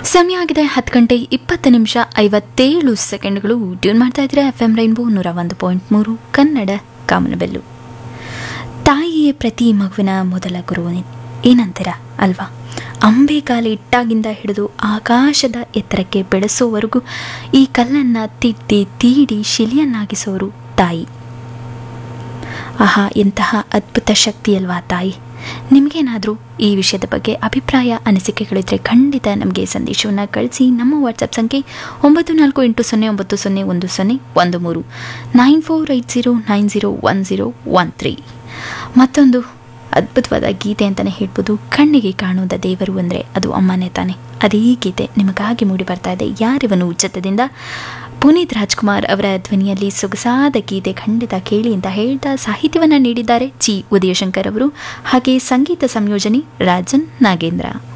ಸಮಯ ಆಗಿದೆ ಹತ್ತು ಗಂಟೆ ಇಪ್ಪತ್ತು ನಿಮಿಷ ಐವತ್ತೇಳು ಸೆಕೆಂಡ್ಗಳು ಟ್ಯೂನ್ ಮಾಡ್ತಾ ಇದ್ರೆ ಎಫ್ ಎಂ ರೈನ್ಬೋ ನೂರ ಒಂದು ಪಾಯಿಂಟ್ ಮೂರು ಕನ್ನಡ ಕಾಮನಬೆಲ್ಲು ತಾಯಿಯೇ ಪ್ರತಿ ಮಗುವಿನ ಮೊದಲ ಗುರು ಏನಂತೀರ ಅಲ್ವಾ ಅಂಬೆಗಾಲಿ ಇಟ್ಟಾಗಿಂದ ಹಿಡಿದು ಆಕಾಶದ ಎತ್ತರಕ್ಕೆ ಬೆಳೆಸೋವರೆಗೂ ಈ ಕಲ್ಲನ್ನು ತಿದ್ದಿ ತೀಡಿ ಶಿಲೆಯನ್ನಾಗಿಸೋರು ತಾಯಿ ಆಹಾ ಎಂತಹ ಅದ್ಭುತ ಶಕ್ತಿ ಅಲ್ವಾ ತಾಯಿ ನಿಮಗೇನಾದರೂ ಈ ವಿಷಯದ ಬಗ್ಗೆ ಅಭಿಪ್ರಾಯ ಅನಿಸಿಕೆಗಳಿದ್ರೆ ಖಂಡಿತ ನಮಗೆ ಸಂದೇಶವನ್ನು ಕಳಿಸಿ ನಮ್ಮ ವಾಟ್ಸಪ್ ಸಂಖ್ಯೆ ಒಂಬತ್ತು ನಾಲ್ಕು ಎಂಟು ಸೊನ್ನೆ ಒಂಬತ್ತು ಸೊನ್ನೆ ಒಂದು ಸೊನ್ನೆ ಒಂದು ಮೂರು nine four eight zero nine zero one zero one three ಮತ್ತೊಂದು ಅದ್ಭುತವಾದ ಗೀತೆ ಅಂತಲೇ ಹೇಳ್ಬೋದು ಕಣ್ಣಿಗೆ ಕಾಣುವುದ ದೇವರು ಅಂದರೆ ಅದು ಅಮ್ಮನೇ ತಾನೆ ಅದೇ ಗೀತೆ ನಿಮಗಾಗಿ ಮೂಡಿ ಬರ್ತಾ ಇದೆ ಯಾರಿವನು ಉಚ್ಚತದಿಂದ ಪುನೀತ್ ರಾಜ್ಕುಮಾರ್ ಅವರ ಧ್ವನಿಯಲ್ಲಿ ಸೊಗಸಾದ ಗೀತೆ ಖಂಡಿತ ಕೇಳಿ ಅಂತ ಹೇಳ್ತಾ ಸಾಹಿತ್ಯವನ್ನು ನೀಡಿದ್ದಾರೆ ಜಿ ಉದಯಶಂಕರ್ ಅವರು ಹಾಗೆ ಸಂಗೀತ ಸಂಯೋಜನೆ ರಾಜನ್ ನಾಗೇಂದ್ರ